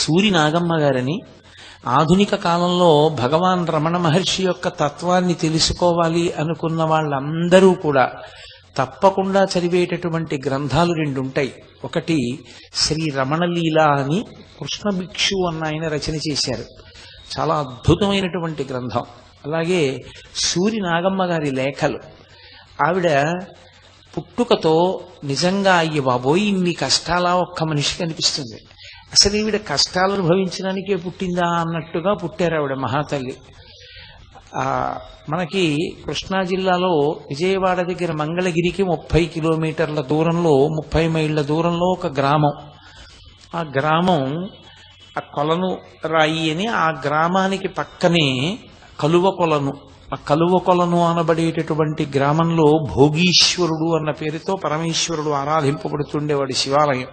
సూరి నాగమ్మ గారని ఆధునిక కాలంలో భగవాన్ రమణ మహర్షి యొక్క తత్వాన్ని తెలుసుకోవాలి అనుకున్న వాళ్ళందరూ కూడా తప్పకుండా చదివేటటువంటి గ్రంథాలు రెండు ఉంటాయి ఒకటి శ్రీ రమణలీల అని కృష్ణ భిక్షు అన్న ఆయన రచన చేశారు చాలా అద్భుతమైనటువంటి గ్రంథం అలాగే సూరి నాగమ్మ గారి లేఖలు ఆవిడ పుట్టుకతో నిజంగా అయ్యి బాబోయ్ ఇన్ని కష్టాలా ఒక్క మనిషికి అనిపిస్తుంది అసలు ఈవిడ కష్టాలు అనుభవించడానికే పుట్టిందా అన్నట్టుగా పుట్టారు ఆవిడ మహాతల్లి ఆ మనకి కృష్ణా జిల్లాలో విజయవాడ దగ్గర మంగళగిరికి ముప్పై కిలోమీటర్ల దూరంలో ముప్పై మైళ్ళ దూరంలో ఒక గ్రామం ఆ గ్రామం ఆ కొలను రాయి అని ఆ గ్రామానికి పక్కనే కలువ కొలను ఆ కలువ కొలను అనబడేటటువంటి గ్రామంలో భోగీశ్వరుడు అన్న పేరుతో పరమేశ్వరుడు ఆరాధింపబడుతుండేవాడి శివాలయం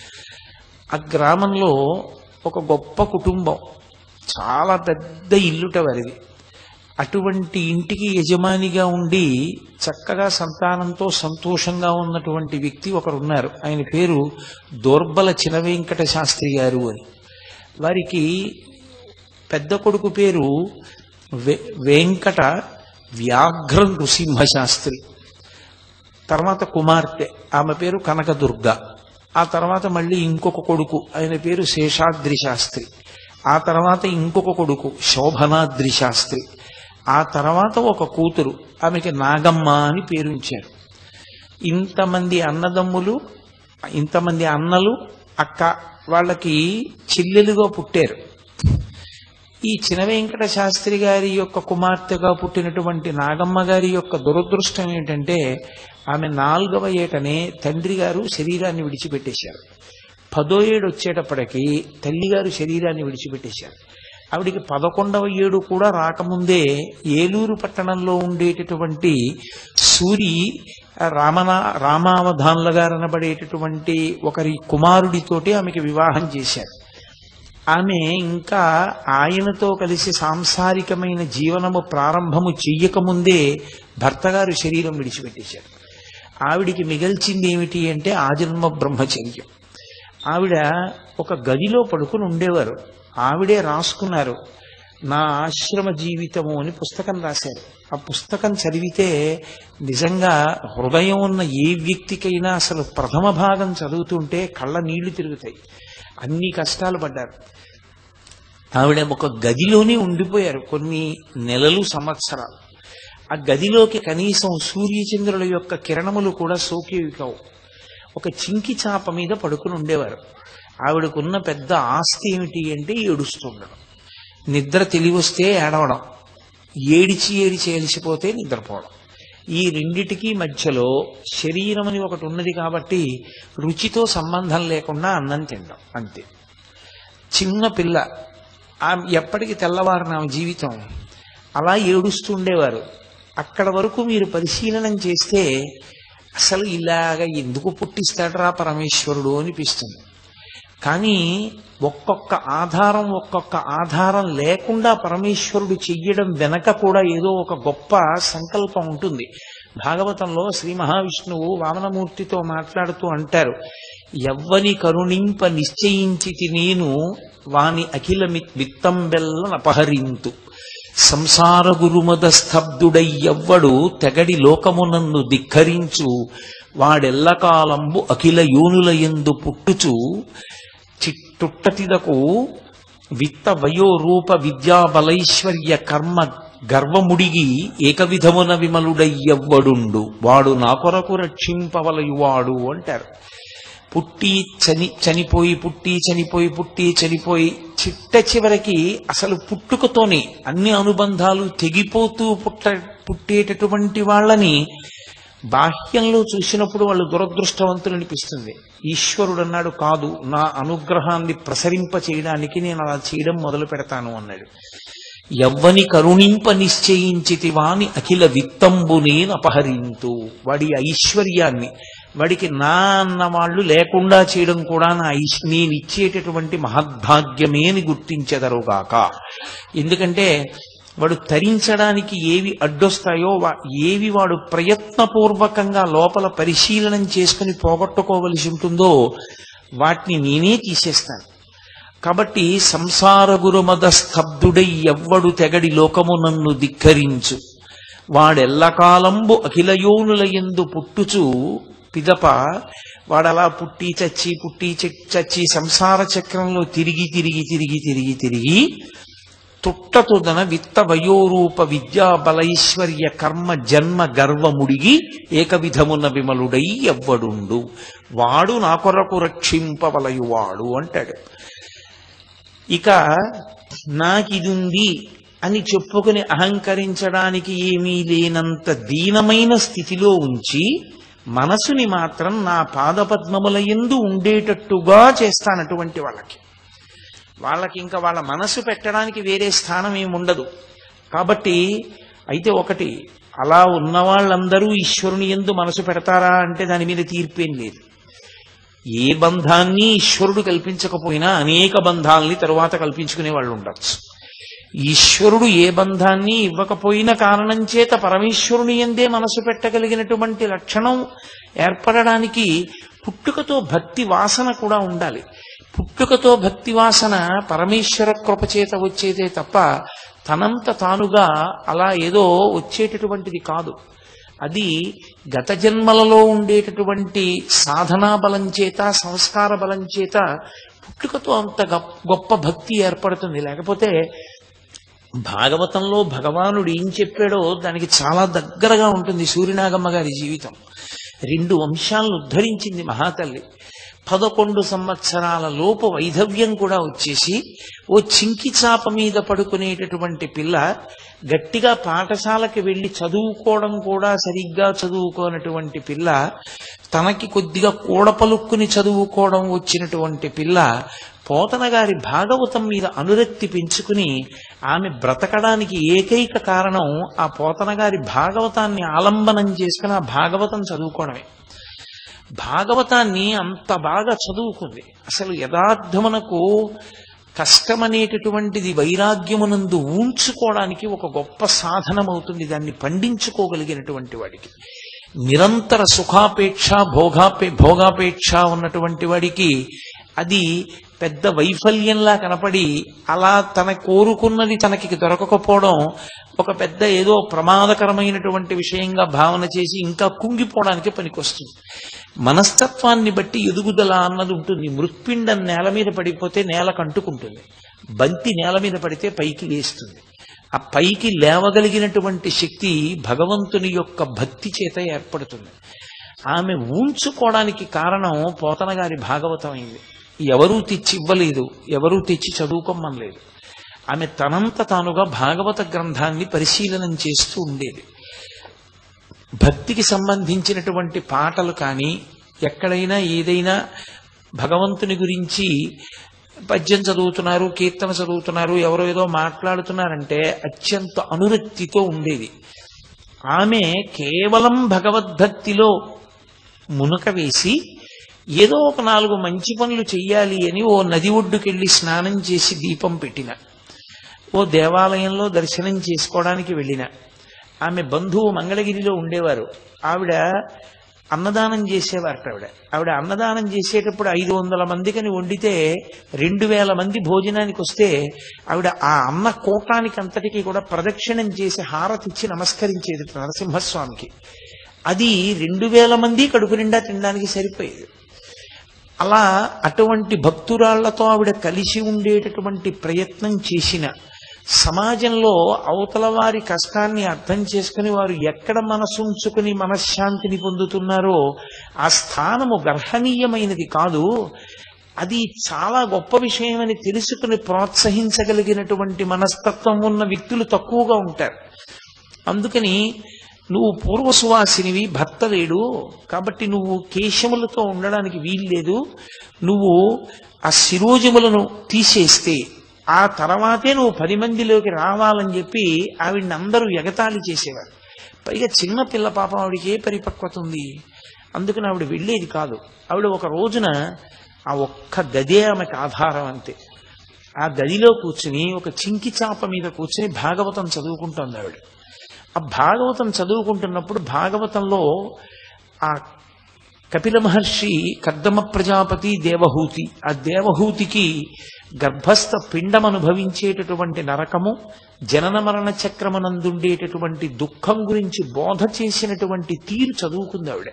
ఆ గ్రామంలో ఒక గొప్ప కుటుంబం చాలా పెద్ద ఇల్లుట వారిది అటువంటి ఇంటికి యజమానిగా ఉండి చక్కగా సంతానంతో సంతోషంగా ఉన్నటువంటి వ్యక్తి ఒకరున్నారు ఆయన పేరు దోర్బల చిన వెంకట శాస్త్రి గారు అని వారికి పెద్ద కొడుకు పేరు వె- వెంకట వ్యాఘ్ర నృసింహ శాస్త్రి తర్వాత కుమార్తె ఆమె పేరు కనకదుర్గ ఆ తర్వాత మళ్ళీ ఇంకొక కొడుకు ఆయన పేరు శేషాద్రి శాస్త్రి ఆ తర్వాత ఇంకొక కొడుకు శోభనాద్రి శాస్త్రి ఆ తర్వాత ఒక కూతురు ఆమెకి నాగమ్మ అని పేరు ఉంచారు ఇంతమంది అన్నదమ్ములు ఇంతమంది అన్నలు అక్క వాళ్ళకి చెల్లెలుగా పుట్టారు ఈ చిన వెంకట శాస్త్రి గారి యొక్క కుమార్తెగా పుట్టినటువంటి నాగమ్మ గారి యొక్క దురదృష్టం ఏంటంటే ఆమె నాలుగవ ఏటనే తండ్రి గారు శరీరాన్ని విడిచిపెట్టేశారు పదో ఏడు వచ్చేటప్పటికి తల్లిగారు శరీరాన్ని విడిచిపెట్టేశారు ఆవిడికి పదకొండవ ఏడు కూడా రాకముందే ఏలూరు పట్టణంలో ఉండేటటువంటి సూరి రామనా రామావధాన్ల గారు అనబడేటటువంటి ఒకరి కుమారుడితోటి ఆమెకి వివాహం చేశారు ఆమె ఇంకా ఆయనతో కలిసి సాంసారికమైన జీవనము ప్రారంభము చెయ్యకముందే భర్త గారు శరీరం విడిచిపెట్టేశారు ఆవిడికి మిగల్చింది ఏమిటి అంటే ఆజన్మ బ్రహ్మచర్యం ఆవిడ ఒక గదిలో పడుకుని ఉండేవారు ఆవిడే రాసుకున్నారు నా ఆశ్రమ జీవితము అని పుస్తకం రాశారు ఆ పుస్తకం చదివితే నిజంగా హృదయం ఉన్న ఏ వ్యక్తికైనా అసలు ప్రథమ భాగం చదువుతుంటే కళ్ళ నీళ్లు తిరుగుతాయి అన్ని కష్టాలు పడ్డారు ఆవిడ ఒక గదిలోనే ఉండిపోయారు కొన్ని నెలలు సంవత్సరాలు ఆ గదిలోకి కనీసం సూర్యచంద్రుల యొక్క కిరణములు కూడా సోకేవి కావు ఒక చింకి చాప మీద పడుకుని ఉండేవారు ఆవిడకున్న పెద్ద ఆస్తి ఏమిటి అంటే ఏడుస్తుండడం నిద్ర తెలివస్తే ఏడవడం ఏడిచి ఏడిచి ఏలిసిపోతే నిద్రపోవడం ఈ రెండిటికి మధ్యలో శరీరం అని ఒకటి ఉన్నది కాబట్టి రుచితో సంబంధం లేకుండా అన్నం తినడం అంతే చిన్న పిల్ల ఆమె ఎప్పటికి తెల్లవారు ఆమె జీవితం అలా ఏడుస్తుండేవారు అక్కడ వరకు మీరు పరిశీలనం చేస్తే అసలు ఇలాగ ఎందుకు పుట్టిస్తాడరా పరమేశ్వరుడు అనిపిస్తుంది కానీ ఒక్కొక్క ఆధారం ఒక్కొక్క ఆధారం లేకుండా పరమేశ్వరుడు చెయ్యడం వెనక కూడా ఏదో ఒక గొప్ప సంకల్పం ఉంటుంది భాగవతంలో శ్రీ మహావిష్ణువు వామనమూర్తితో మాట్లాడుతూ అంటారు ఎవ్వని కరుణింప నిశ్చయించితి నేను వాని అఖిల విత్తంబెల్లనపహరింతు సంసార గురుమద స్తబ్దుడై ఎవ్వడు తెగడి లోకమునందు ధిక్కరించు వాడెల్లకాలంబు అఖిల యోనుల ఎందు పుట్టుచు చిట్టుట్టతిదకు విత్త వయో రూప విద్యా బలైశ్వర్య కర్మ గర్వముడిగి ఏకవిధమున విమలుడయ్యవ్వడుండు వాడు నా కొరకు రక్షింపవలయువాడు అంటారు పుట్టి చని చనిపోయి పుట్టి చనిపోయి పుట్టి చనిపోయి చిట్ట చివరికి అసలు పుట్టుకతోనే అన్ని అనుబంధాలు తెగిపోతూ పుట్ట పుట్టేటటువంటి వాళ్ళని బాహ్యంలో చూసినప్పుడు వాళ్ళు దురదృష్టవంతులు అనిపిస్తుంది ఈశ్వరుడు అన్నాడు కాదు నా అనుగ్రహాన్ని ప్రసరింప చేయడానికి నేను అలా చేయడం మొదలు పెడతాను అన్నాడు ఎవ్వని కరుణింప నిశ్చయించితి వాని అఖిల విత్తంబు నేను అపహరింతు వాడి ఐశ్వర్యాన్ని వాడికి నా అన్న వాళ్ళు లేకుండా చేయడం కూడా నా ఐశ్ నేను ఇచ్చేటటువంటి మహద్భాగ్యమే అని గుర్తించెదరుగాక ఎందుకంటే వాడు తరించడానికి ఏవి అడ్డొస్తాయో వా- ఏవి వాడు ప్రయత్నపూర్వకంగా లోపల పరిశీలనం చేసుకుని పోగొట్టుకోవలసి ఉంటుందో వాటిని నేనే తీసేస్తాను కాబట్టి సంసార గురుమద స్తబ్దుడై ఎవ్వడు తెగడి లోకము నన్ను ధిక్కరించు వాడెల్లకాలంబు అఖిలయోనుల ఎందు పుట్టుచు పిదప వాడలా పుట్టి చచ్చి పుట్టి చె- చచ్చి సంసార చక్రంలో తిరిగి తిరిగి తిరిగి తిరిగి తిరిగి తుట్టతుదన విత్త వయోరూప విద్యా బలైశ్వర్య కర్మ జన్మ గర్వముడిగి ఏకవిధమున విమలుడై ఎవ్వడుండు వాడు నా కొరకు రక్షింపవలయువాడు అంటాడు ఇక నాకిదుంది అని చెప్పుకుని అహంకరించడానికి ఏమీ లేనంత దీనమైన స్థితిలో ఉంచి మనసుని మాత్రం నా పాదపద్మముల ఎందు ఉండేటట్టుగా చేస్తానటువంటి వాళ్ళకి వాళ్ళకి ఇంకా వాళ్ళ మనసు పెట్టడానికి వేరే స్థానం ఏమి ఉండదు కాబట్టి అయితే ఒకటి అలా ఉన్న వాళ్ళందరూ ఈశ్వరుని ఎందు మనసు పెడతారా అంటే దాని మీద తీర్పేం లేదు ఏ బంధాన్ని ఈశ్వరుడు కల్పించకపోయినా అనేక బంధాల్ని తరువాత కల్పించుకునే వాళ్ళు ఉండొచ్చు ఈశ్వరుడు ఏ బంధాన్ని ఇవ్వకపోయిన కారణం చేత పరమేశ్వరుని ఎందే మనసు పెట్టగలిగినటువంటి లక్షణం ఏర్పడడానికి పుట్టుకతో భక్తి వాసన కూడా ఉండాలి పుట్టుకతో భక్తి వాసన పరమేశ్వర కృపచేత వచ్చేదే తప్ప తనంత తానుగా అలా ఏదో వచ్చేటటువంటిది కాదు అది గత జన్మలలో ఉండేటటువంటి సాధనా బలం చేత సంస్కార బలం చేత పుట్టుకతో అంత గొప్ప- గొప్ప భక్తి ఏర్పడుతుంది లేకపోతే భాగవతంలో భగవానుడు ఏం చెప్పాడో దానికి చాలా దగ్గరగా ఉంటుంది సూర్యనాగమ్మ గారి జీవితం రెండు వంశాలను ఉద్ధరించింది మహాతల్లి పదకొండు సంవత్సరాల లోపు వైధవ్యం కూడా వచ్చేసి ఓ చింకి చాప మీద పడుకునేటటువంటి పిల్ల గట్టిగా పాఠశాలకి వెళ్ళి చదువుకోవడం కూడా సరిగ్గా చదువుకోనటువంటి పిల్ల తనకి కొద్దిగా కూడపలుక్కుని చదువుకోవడం వచ్చినటువంటి పిల్ల పోతన గారి భాగవతం మీద అనురక్తి పెంచుకుని ఆమె బ్రతకడానికి ఏకైక కారణం ఆ పోతన గారి భాగవతాన్ని ఆలంబనం చేసుకుని ఆ భాగవతం చదువుకోవడమే భాగవతాన్ని అంత బాగా చదువుకుంది అసలు యథార్థమునకు కష్టమనేటటువంటిది వైరాగ్యమునందు ఊంచుకోవడానికి ఒక గొప్ప సాధనమవుతుంది దాన్ని పండించుకోగలిగినటువంటి వాడికి నిరంతర సుఖాపేక్ష భోగాపే భోగాపేక్ష ఉన్నటువంటి వాడికి అది పెద్ద వైఫల్యంలా కనపడి అలా తన కోరుకున్నది తనకి దొరకకపోవడం ఒక పెద్ద ఏదో ప్రమాదకరమైనటువంటి విషయంగా భావన చేసి ఇంకా కుంగిపోవడానికి పనికొస్తుంది మనస్తత్వాన్ని బట్టి ఎదుగుదల అన్నది ఉంటుంది మృత్పిండం నేల మీద పడిపోతే నేల కంటుకుంటుంది బంతి నేల మీద పడితే పైకి లేస్తుంది ఆ పైకి లేవగలిగినటువంటి శక్తి భగవంతుని యొక్క భక్తి చేత ఏర్పడుతుంది ఆమె ఊంచుకోవడానికి కారణం పోతన గారి భాగవతం అయింది ఎవరూ తెచ్చి ఇవ్వలేదు ఎవరూ తెచ్చి చదువుకోమనలేదు ఆమె తనంత తానుగా భాగవత గ్రంథాన్ని పరిశీలనం చేస్తూ ఉండేది భక్తికి సంబంధించినటువంటి పాటలు కానీ ఎక్కడైనా ఏదైనా భగవంతుని గురించి పద్యం చదువుతున్నారు కీర్తన చదువుతున్నారు ఎవరో ఏదో మాట్లాడుతున్నారంటే అత్యంత అనురక్తితో ఉండేది ఆమె కేవలం భగవద్భక్తిలో మునక వేసి ఏదో ఒక నాలుగు మంచి పనులు చెయ్యాలి అని ఓ నది ఒడ్డుకెళ్ళి స్నానం చేసి దీపం పెట్టిన ఓ దేవాలయంలో దర్శనం చేసుకోవడానికి వెళ్ళిన ఆమె బంధువు మంగళగిరిలో ఉండేవారు ఆవిడ అన్నదానం చేసేవారట ఆవిడ ఆవిడ అన్నదానం చేసేటప్పుడు ఐదు వందల మందికని వండితే రెండు వేల మంది భోజనానికి వస్తే ఆవిడ ఆ అన్న కూటానికి అంతటికీ కూడా ప్రదక్షిణం చేసి హారతిచ్చి నమస్కరించేది నరసింహస్వామికి అది రెండు వేల మంది కడుపు నిండా తినడానికి సరిపోయేది అలా అటువంటి భక్తురాళ్లతో ఆవిడ కలిసి ఉండేటటువంటి ప్రయత్నం చేసిన సమాజంలో అవతల వారి కష్టాన్ని అర్థం చేసుకుని వారు ఎక్కడ మనసుంచుకుని మనశ్శాంతిని పొందుతున్నారో ఆ స్థానము గర్హనీయమైనది కాదు అది చాలా గొప్ప విషయమని తెలుసుకుని ప్రోత్సహించగలిగినటువంటి మనస్తత్వం ఉన్న వ్యక్తులు తక్కువగా ఉంటారు అందుకని నువ్వు పూర్వసువాసినివి భర్త లేడు కాబట్టి నువ్వు కేశములతో ఉండడానికి వీల్లేదు నువ్వు ఆ శిరోజములను తీసేస్తే ఆ తర్వాతే నువ్వు పది మందిలోకి రావాలని చెప్పి ఆవిడ్ని అందరూ ఎగతాళి చేసేవారు పైగా చిన్న పిల్ల పాపం ఆవిడకి ఏ పరిపక్వత ఉంది అందుకని ఆవిడ వెళ్ళేది కాదు ఆవిడ ఒక రోజున ఆ ఒక్క గదే ఆమెకు ఆధారం అంతే ఆ గదిలో కూర్చుని ఒక చింకి చాప మీద కూర్చుని భాగవతం చదువుకుంటోంది ఆవిడ ఆ భాగవతం చదువుకుంటున్నప్పుడు భాగవతంలో ఆ కపిల మహర్షి కర్దమ ప్రజాపతి దేవహూతి ఆ దేవహూతికి గర్భస్థ పిండం అనుభవించేటటువంటి నరకము జనన మరణ చక్రమనందుండేటటువంటి దుఃఖం గురించి బోధ చేసినటువంటి తీరు చదువుకుంది ఆవిడ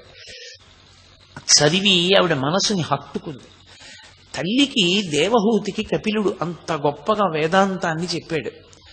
చదివి ఆవిడ మనసుని హత్తుకుంది తల్లికి దేవహూతికి కపిలుడు అంత గొప్పగా వేదాంతాన్ని చెప్పాడు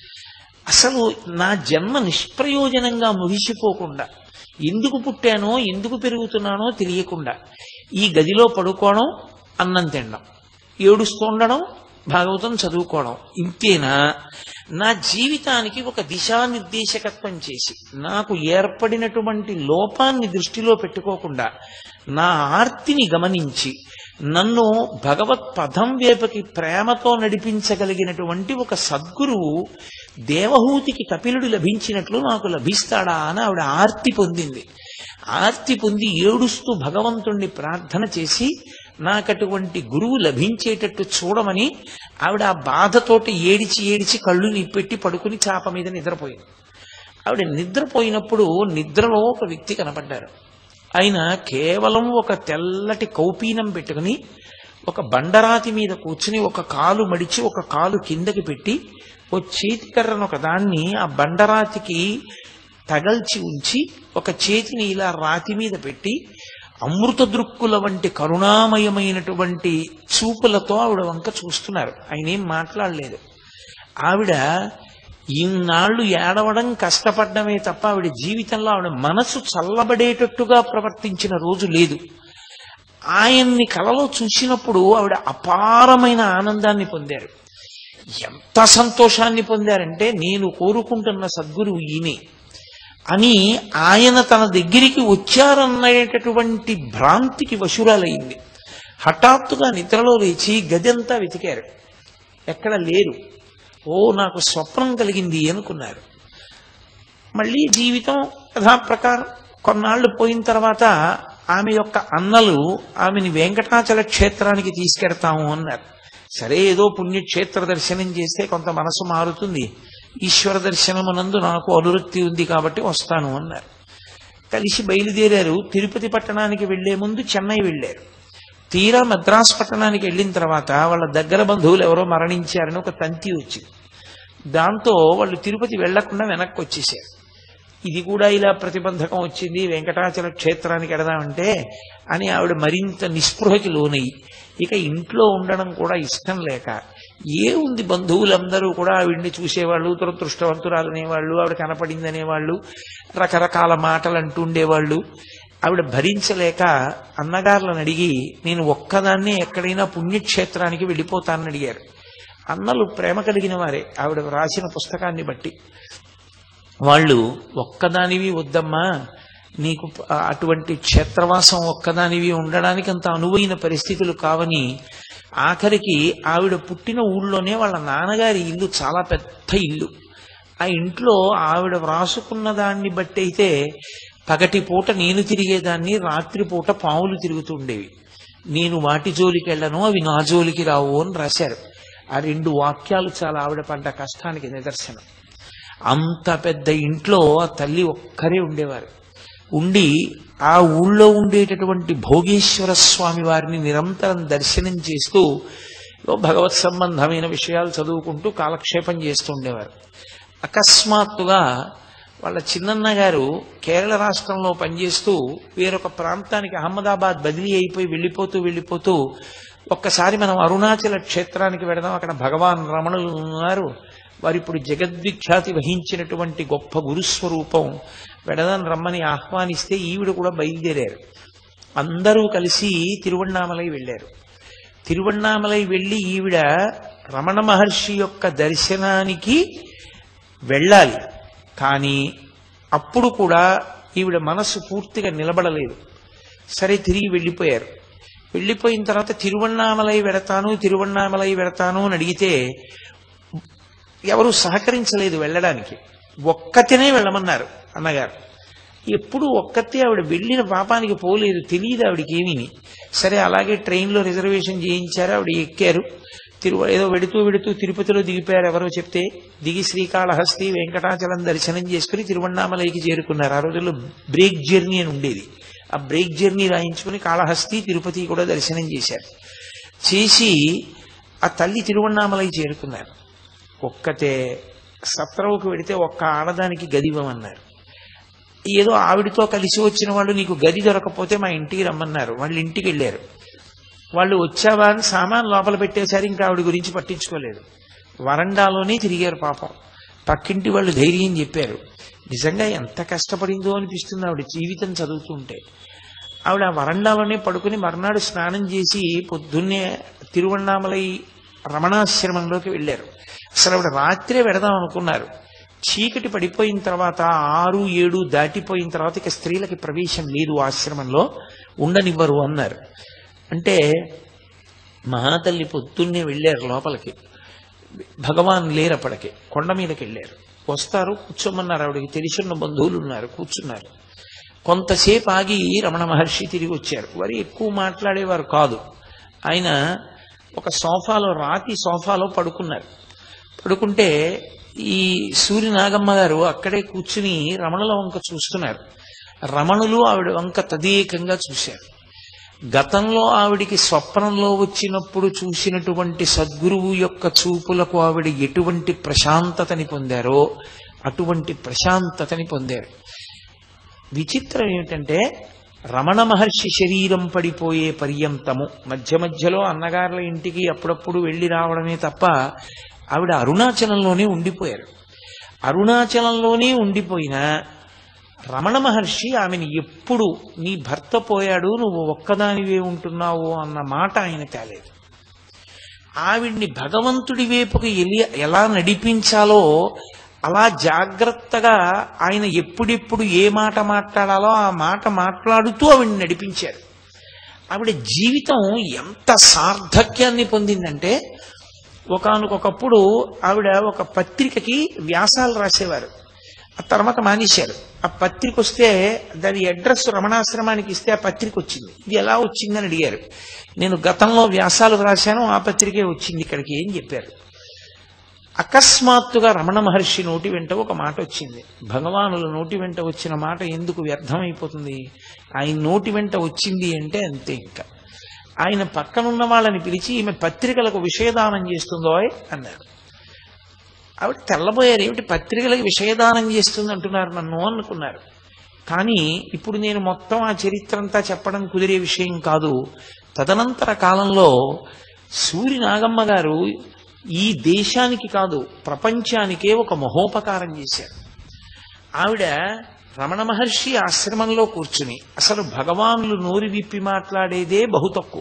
అసలు నా జన్మ నిష్ప్రయోజనంగా ముగిసిపోకుండా ఎందుకు పుట్టానో ఎందుకు పెరుగుతున్నానో తెలియకుండా ఈ గదిలో పడుకోవడం అన్నం తినడం ఏడుస్తుండడం భాగవతం చదువుకోవడం ఇంతేనా నా జీవితానికి ఒక దిశానిర్దేశకత్వం చేసి నాకు ఏర్పడినటువంటి లోపాన్ని దృష్టిలో పెట్టుకోకుండా నా ఆర్తిని గమనించి నన్ను భగవత్ పదం వేపకి ప్రేమతో నడిపించగలిగినటువంటి ఒక సద్గురువు దేవహూతికి కపిలుడు లభించినట్లు నాకు లభిస్తాడా అని ఆవిడ ఆర్తి పొందింది ఆర్తి పొంది ఏడుస్తూ భగవంతుణ్ణి ప్రార్థన చేసి నాకటువంటి గురువు లభించేటట్టు చూడమని ఆవిడ ఆ బాధతోటి ఏడిచి ఏడిచి కళ్ళు నిప్పెట్టి పడుకుని చాప మీద నిద్రపోయింది ఆవిడ నిద్రపోయినప్పుడు నిద్రలో ఒక వ్యక్తి కనపడ్డారు ఆయన కేవలం ఒక తెల్లటి కౌపీనం పెట్టుకుని ఒక బండరాతి మీద కూర్చుని ఒక కాలు మడిచి ఒక కాలు కిందకి పెట్టి ఓ చేతికర్రను ఒక దాన్ని ఆ బండరాతికి తగల్చి ఉంచి ఒక చేతిని ఇలా రాతి మీద పెట్టి అమృత దృక్కుల వంటి కరుణామయమైనటువంటి చూపులతో ఆవిడ వంక చూస్తున్నారు ఆయన ఏం మాట్లాడలేదు ఆవిడ ఇన్నాళ్ళు ఏడవడం కష్టపడమే తప్ప ఆవిడ జీవితంలో ఆవిడ మనసు చల్లబడేటట్టుగా ప్రవర్తించిన రోజు లేదు ఆయన్ని కలలో చూసినప్పుడు ఆవిడ అపారమైన ఆనందాన్ని పొందారు ఎంత సంతోషాన్ని పొందారంటే నేను కోరుకుంటున్న సద్గురువు ఈయనే అని ఆయన తన దగ్గరికి వచ్చారనేటటువంటి భ్రాంతికి వశురాలయ్యింది హఠాత్తుగా నిద్రలో లేచి గదంతా వెతికారు ఎక్కడ లేరు ఓ నాకు స్వప్నం కలిగింది అనుకున్నారు మళ్ళీ జీవితం యథాప్రకారం కొన్నాళ్ళు పోయిన తర్వాత ఆమె యొక్క అన్నలు ఆమెని వెంకటాచల క్షేత్రానికి తీసుకెడతాము అన్నారు సరే ఏదో పుణ్యక్షేత్ర దర్శనం చేస్తే కొంత మనసు మారుతుంది ఈశ్వర దర్శనమునందు నాకు అనురక్తి ఉంది కాబట్టి వస్తాను అన్నారు కలిసి బయలుదేరారు తిరుపతి పట్టణానికి వెళ్లే ముందు చెన్నై వెళ్ళారు తీరా మద్రాసు పట్టణానికి వెళ్ళిన తర్వాత వాళ్ళ దగ్గర బంధువులు ఎవరో మరణించారని ఒక తంతి వచ్చింది దాంతో వాళ్ళు తిరుపతి వెళ్లకుండా వెనక్కి వచ్చేసారు ఇది కూడా ఇలా ప్రతిబంధకం వచ్చింది వెంకటాచల క్షేత్రానికి వెడదామంటే అని ఆవిడ మరింత నిస్పృహకి లోనయ్యి ఇక ఇంట్లో ఉండడం కూడా ఇష్టం లేక ఏ ఉంది బంధువులందరూ కూడా ఆవిడ్ని చూసేవాళ్ళు దురదృష్టవంతురాలు అనేవాళ్ళు ఆవిడ కనపడింది అనేవాళ్ళు రకరకాల మాటలు అంటుండేవాళ్ళు ఆవిడ భరించలేక అన్నగారులను అడిగి నేను ఒక్కదాన్నే ఎక్కడైనా పుణ్యక్షేత్రానికి వెళ్ళిపోతానని అడిగారు అన్నలు ప్రేమ కలిగిన వారే ఆవిడ రాసిన పుస్తకాన్ని బట్టి వాళ్ళు ఒక్కదానివి వద్దమ్మా నీకు ప- అటువంటి క్షేత్రవాసం ఒక్కదానివి ఉండడానికి అంత అనువైన పరిస్థితులు కావని ఆఖరికి ఆవిడ పుట్టిన ఊళ్ళోనే వాళ్ళ నాన్నగారి ఇల్లు చాలా పెద్ద ఇల్లు ఆ ఇంట్లో ఆవిడ వ్రాసుకున్న దాన్ని బట్టి అయితే పగటి పూట నేను తిరిగేదాన్ని రాత్రి పూట పావులు తిరుగుతుండేవి నేను వాటి జోలికి వెళ్ళను అవి నా జోలికి రావు అని రాశారు ఆ రెండు వాక్యాలు చాలా ఆవిడ పడ్డ కష్టానికి నిదర్శనం అంత పెద్ద ఇంట్లో ఆ తల్లి ఒక్కరే ఉండేవారు ఉండి ఆ ఊళ్ళో ఉండేటటువంటి భోగేశ్వర స్వామి వారిని నిరంతరం దర్శనం చేస్తూ ఏదో భగవత్ సంబంధమైన విషయాలు చదువుకుంటూ కాలక్షేపం చేస్తూ ఉండేవారు అకస్మాత్తుగా వాళ్ళ చిన్నన్న గారు కేరళ రాష్ట్రంలో పనిచేస్తూ వేరొక ప్రాంతానికి అహ్మదాబాద్ బదిలీ అయిపోయి వెళ్ళిపోతూ వెళ్ళిపోతూ ఒక్కసారి మనం అరుణాచల క్షేత్రానికి వెడదాం అక్కడ భగవాన్ రమణులు ఉన్నారు వారు ఇప్పుడు జగద్విఖ్యాతి వహించినటువంటి గొప్ప గురుస్వరూపం వెడదాం రమ్మని ఆహ్వానిస్తే ఈవిడ కూడా బయలుదేరారు అందరూ కలిసి తిరువణ్ణామలై వెళ్ళారు తిరువణ్ణామలై వెళ్ళి ఈవిడ రమణ మహర్షి యొక్క దర్శనానికి వెళ్ళాలి కానీ అప్పుడు కూడా ఈవిడ మనస్సు పూర్తిగా నిలబడలేదు సరే తిరిగి వెళ్ళిపోయారు వెళ్ళిపోయిన తర్వాత తిరువణ్ణామలై వెడతాను తిరువణ్ణామలై వెడతాను అని అడిగితే ఎవరు సహకరించలేదు వెళ్ళడానికి ఒక్కతినే వెళ్ళమన్నారు అన్నగారు ఎప్పుడు ఒక్కతే ఆవిడ వెళ్ళిన పాపానికి పోలేదు తెలియదు ఆవిడకి ఏమీని సరే అలాగే ట్రైన్లో రిజర్వేషన్ చేయించారు ఆవిడ ఎక్కారు తిరువ ఏదో వెడుతూ వెడుతూ తిరుపతిలో దిగిపోయారు ఎవరో చెప్తే దిగి శ్రీకాళహస్తి వెంకటాచలం దర్శనం చేసుకుని తిరువణ్ణామలైకి చేరుకున్నారు ఆ రోజుల్లో బ్రేక్ జర్నీ అని ఉండేది ఆ బ్రేక్ జర్నీ రాయించుకుని కాళహస్తి తిరుపతి కూడా దర్శనం చేశారు చేసి ఆ తల్లి తిరువണ്ണామలై చేరుకున్నారు ఒక్కతే సత్రవుకు వెడితే ఒక్క ఆడదానికి గది ఇవ్వమన్నారు ఏదో ఆవిడతో కలిసి వచ్చిన వాళ్ళు నీకు గది దొరకపోతే మా ఇంటికి రమ్మన్నారు వాళ్ళు ఇంటికి వెళ్ళారు వాళ్ళు వచ్చావా అని సామాన్ లోపల పెట్టేశారు ఇంకా ఆవిడ గురించి పట్టించుకోలేదు వరండాలోనే తిరిగారు పాపం పక్కింటి వాళ్ళు ధైర్యం చెప్పారు నిజంగా ఎంత కష్టపడిందో అనిపిస్తుంది ఆవిడ జీవితం చదువుతుంటే ఆవిడ ఆ వరండాలోనే పడుకుని మర్నాడు స్నానం చేసి పొద్దున్నే తిరువണ്ണామలై రమణాశ్రమంలోకి వెళ్ళారు అసలు ఆవిడ రాత్రే వెడదాం అనుకున్నారు చీకటి పడిపోయిన తర్వాత ఆరు ఏడు దాటిపోయిన తర్వాత ఇక స్త్రీలకి ప్రవేశం లేదు ఆశ్రమంలో ఉండనివ్వరు అన్నారు అంటే మహాతల్లి పొద్దున్నే వెళ్ళారు లోపలికి భగవాన్ లేరప్పటికి కొండ మీదకి వెళ్ళారు వస్తారు కూర్చోమన్నారు ఆవిడకి తెలిసిన బంధువులు ఉన్నారు కూర్చున్నారు కొంతసేపు ఆగి రమణ మహర్షి తిరిగి వచ్చారు వారు ఎక్కువ మాట్లాడేవారు కాదు ఆయన ఒక సోఫాలో రాతి సోఫాలో పడుకున్నారు పడుకుంటే ఈ సూర్యనాగమ్మ గారు అక్కడే కూర్చుని రమణుల వంక చూస్తున్నారు రమణులు ఆవిడ వంక తదేకంగా చూశారు గతంలో ఆవిడికి స్వప్నంలో వచ్చినప్పుడు చూసినటువంటి సద్గురువు యొక్క చూపులకు ఆవిడ ఎటువంటి ప్రశాంతతని పొందారో అటువంటి ప్రశాంతతని పొందారు విచిత్రం ఏమిటంటే రమణ మహర్షి శరీరం పడిపోయే పర్యంతము మధ్య మధ్యలో అన్నగారుల ఇంటికి అప్పుడప్పుడు వెళ్ళి రావడమే తప్ప ఆవిడ అరుణాచలంలోనే ఉండిపోయారు అరుణాచలంలోనే ఉండిపోయినా రమణ మహర్షి ఆమెను ఎప్పుడు నీ భర్త పోయాడు నువ్వు ఒక్కదానివే ఉంటున్నావు అన్న మాట ఆయన తేలేదు ఆవిడ్ని భగవంతుడి వైపుకి ఎలి ఎలా నడిపించాలో అలా జాగ్రత్తగా ఆయన ఎప్పుడెప్పుడు ఏ మాట మాట్లాడాలో ఆ మాట మాట్లాడుతూ ఆవిడ్ని నడిపించారు ఆవిడ జీవితం ఎంత సార్థక్యాన్ని పొందిందంటే ఒకానొకప్పుడు ఆవిడ ఒక పత్రికకి వ్యాసాలు రాసేవారు ఆ తర్వాత మానేశారు ఆ పత్రిక వస్తే దాని అడ్రస్ రమణాశ్రమానికి ఇస్తే ఆ పత్రిక వచ్చింది ఇది ఎలా వచ్చిందని అడిగారు నేను గతంలో వ్యాసాలు రాశాను ఆ పత్రికే వచ్చింది ఇక్కడికి ఏం చెప్పారు అకస్మాత్తుగా రమణ మహర్షి నోటి వెంట ఒక మాట వచ్చింది భగవానుల నోటి వెంట వచ్చిన మాట ఎందుకు వ్యర్థమైపోతుంది ఆయన నోటి వెంట వచ్చింది అంటే అంతే ఇంకా ఆయన పక్కనున్న వాళ్ళని పిలిచి ఈమె పత్రికలకు విషయదానం చేస్తుందో అన్నారు ఆవిడ తెల్లబోయారు ఏమిటి పత్రికలకు విషయదానం చేస్తుంది అంటున్నారు నన్ను అనుకున్నారు కానీ ఇప్పుడు నేను మొత్తం ఆ చరిత్ర అంతా చెప్పడం కుదిరే విషయం కాదు తదనంతర కాలంలో సూరి నాగమ్మ గారు ఈ దేశానికి కాదు ప్రపంచానికే ఒక మహోపకారం చేశారు ఆవిడ రమణ మహర్షి ఆశ్రమంలో కూర్చుని అసలు భగవానులు నోరు విప్పి మాట్లాడేదే బహు తక్కువ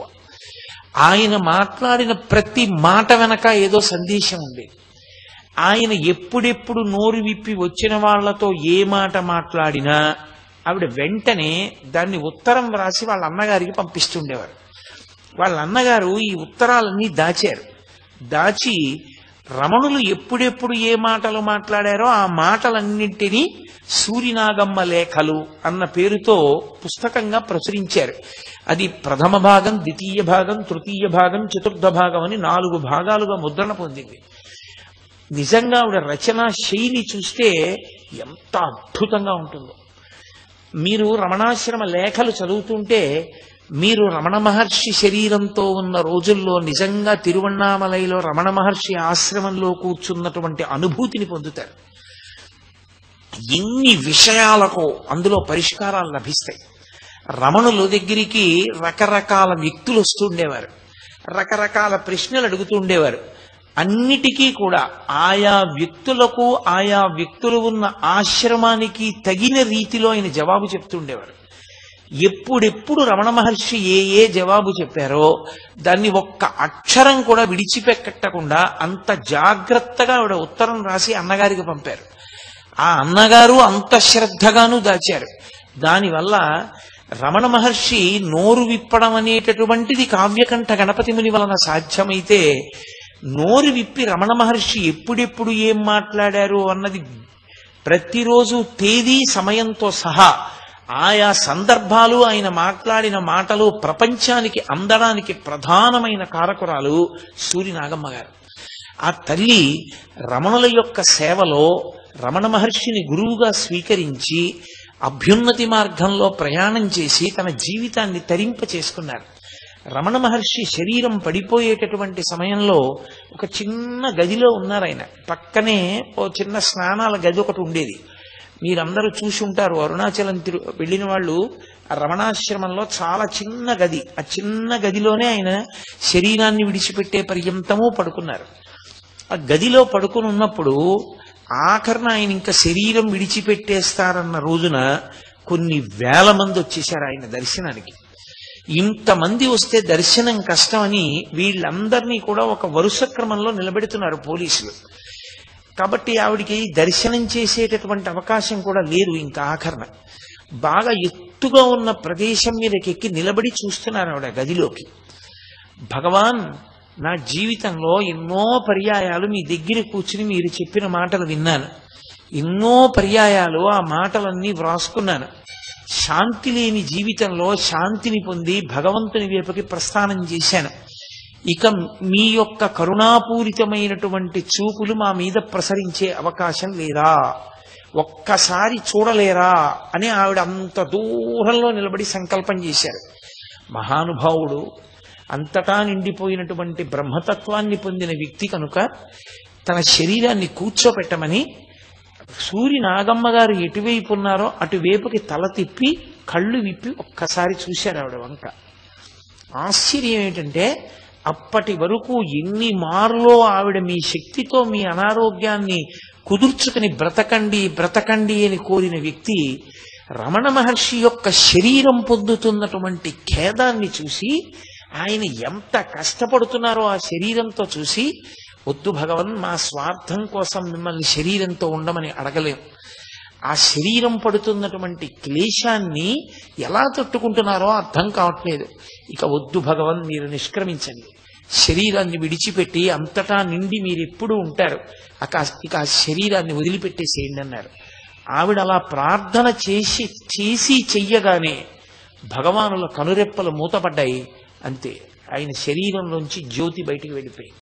ఆయన మాట్లాడిన ప్రతి మాట వెనక ఏదో సందేశం ఉండేది ఆయన ఎప్పుడెప్పుడు నోరు విప్పి వచ్చిన వాళ్లతో ఏ మాట మాట్లాడినా ఆవిడ వెంటనే దాన్ని ఉత్తరం వ్రాసి వాళ్ళ అన్నగారికి పంపిస్తుండేవారు వాళ్ళ అన్నగారు ఈ ఉత్తరాలన్నీ దాచారు దాచి రమణులు ఎప్పుడెప్పుడు ఏ మాటలు మాట్లాడారో ఆ మాటలన్నింటినీ సూరినాగమ్మ లేఖలు అన్న పేరుతో పుస్తకంగా ప్రచురించారు అది ప్రథమ భాగం ద్వితీయ భాగం తృతీయ భాగం చతుర్థ భాగం అని నాలుగు భాగాలుగా ముద్రణ పొందింది నిజంగా ఆవిడ రచన శైలి చూస్తే ఎంత అద్భుతంగా ఉంటుందో మీరు రమణాశ్రమ లేఖలు చదువుతుంటే మీరు రమణ మహర్షి శరీరంతో ఉన్న రోజుల్లో నిజంగా తిరువണ്ണామలైలో రమణ మహర్షి ఆశ్రమంలో కూర్చున్నటువంటి అనుభూతిని పొందుతారు ఎన్ని విషయాలకు అందులో పరిష్కారాలు లభిస్తాయి రమణుల దగ్గరికి రకరకాల వ్యక్తులు వస్తుండేవారు రకరకాల ప్రశ్నలు అడుగుతూ ఉండేవారు అన్నిటికీ కూడా ఆయా వ్యక్తులకు ఆయా వ్యక్తులు ఉన్న ఆశ్రమానికి తగిన రీతిలో ఆయన జవాబు చెప్తుండేవారు ఎప్పుడెప్పుడు రమణ మహర్షి ఏ ఏ జవాబు చెప్పారో దాన్ని ఒక్క అక్షరం కూడా విడిచిపెట్టకుండా అంత జాగ్రత్తగా ఆవిడ ఉత్తరం రాసి అన్నగారికి పంపారు ఆ అన్నగారు అంత శ్రద్ధగాను దాచారు దానివల్ల రమణ మహర్షి నోరు విప్పడం అనేటటువంటిది కావ్యకంఠ గణపతి ముని వలన సాధ్యమైతే నోరు విప్పి రమణ మహర్షి ఎప్పుడెప్పుడు ఏం మాట్లాడారు అన్నది ప్రతిరోజు తేదీ సమయంతో సహా ఆయా సందర్భాలు ఆయన మాట్లాడిన మాటలు ప్రపంచానికి అందడానికి ప్రధానమైన కారకురాలు సూర్యనాగమ్మ గారు ఆ తల్లి రమణుల యొక్క సేవలో రమణ మహర్షిని గురువుగా స్వీకరించి అభ్యున్నతి మార్గంలో ప్రయాణం చేసి తన జీవితాన్ని తరింప చేసుకున్నారు రమణ మహర్షి శరీరం పడిపోయేటటువంటి సమయంలో ఒక చిన్న గదిలో ఉన్నారు ఆయన పక్కనే ఓ చిన్న స్నానాల గది ఒకటి ఉండేది మీరందరూ చూసి ఉంటారు అరుణాచలం తిరు వెళ్ళిన వాళ్ళు ఆ రమణాశ్రమంలో చాలా చిన్న గది ఆ చిన్న గదిలోనే ఆయన శరీరాన్ని విడిచిపెట్టే పర్యంతము పడుకున్నారు ఆ గదిలో పడుకుని ఉన్నప్పుడు ఆఖరణ ఆయన ఇంకా శరీరం విడిచిపెట్టేస్తారన్న రోజున కొన్ని వేల మంది వచ్చేశారు ఆయన దర్శనానికి ఇంతమంది వస్తే దర్శనం కష్టమని వీళ్ళందరినీ కూడా ఒక వరుస క్రమంలో నిలబెడుతున్నారు పోలీసులు కాబట్టి ఆవిడికి దర్శనం చేసేటటువంటి అవకాశం కూడా లేదు ఇంకా ఆఖరణ బాగా ఎత్తుగా ఉన్న ప్రదేశం మీదకి ఎక్కి నిలబడి చూస్తున్నారు ఆవిడ గదిలోకి భగవాన్ నా జీవితంలో ఎన్నో పర్యాయాలు మీ దగ్గర కూర్చుని మీరు చెప్పిన మాటలు విన్నాను ఎన్నో పర్యాయాలు ఆ మాటలన్నీ వ్రాసుకున్నాను శాంతి లేని జీవితంలో శాంతిని పొంది భగవంతుని వైపుకి ప్రస్థానం చేశాను ఇక మీ యొక్క కరుణాపూరితమైనటువంటి చూపులు మా మీద ప్రసరించే అవకాశం లేదా ఒక్కసారి చూడలేరా అని ఆవిడ అంత దూరంలో నిలబడి సంకల్పం చేశారు మహానుభావుడు అంతటా నిండిపోయినటువంటి బ్రహ్మతత్వాన్ని పొందిన వ్యక్తి కనుక తన శరీరాన్ని కూర్చోపెట్టమని సూరి నాగమ్మ గారు ఎటువైపు ఉన్నారో అటువైపుకి తల తిప్పి కళ్ళు విప్పి ఒక్కసారి చూశారు ఆవిడ వంక ఆశ్చర్యం ఏంటంటే అప్పటి వరకు ఎన్ని మారులో ఆవిడ మీ శక్తితో మీ అనారోగ్యాన్ని కుదుర్చుకుని బ్రతకండి బ్రతకండి అని కోరిన వ్యక్తి రమణ మహర్షి యొక్క శరీరం పొందుతున్నటువంటి ఖేదాన్ని చూసి ఆయన ఎంత కష్టపడుతున్నారో ఆ శరీరంతో చూసి వద్దు భగవన్ మా స్వార్థం కోసం మిమ్మల్ని శరీరంతో ఉండమని అడగలేం ఆ శరీరం పడుతున్నటువంటి క్లేశాన్ని ఎలా తట్టుకుంటున్నారో అర్థం కావట్లేదు ఇక వద్దు భగవన్ మీరు నిష్క్రమించండి శరీరాన్ని విడిచిపెట్టి అంతటా నిండి మీరు ఎప్పుడూ ఉంటారు అక ఇక ఆ శరీరాన్ని వదిలిపెట్టేసేయండి అన్నారు ఆవిడ అలా ప్రార్థన చేసి చేసి చెయ్యగానే భగవానుల కనురెప్పలు మూతపడ్డాయి అంతే ఆయన శరీరంలోంచి జ్యోతి బయటికి వెళ్ళిపోయింది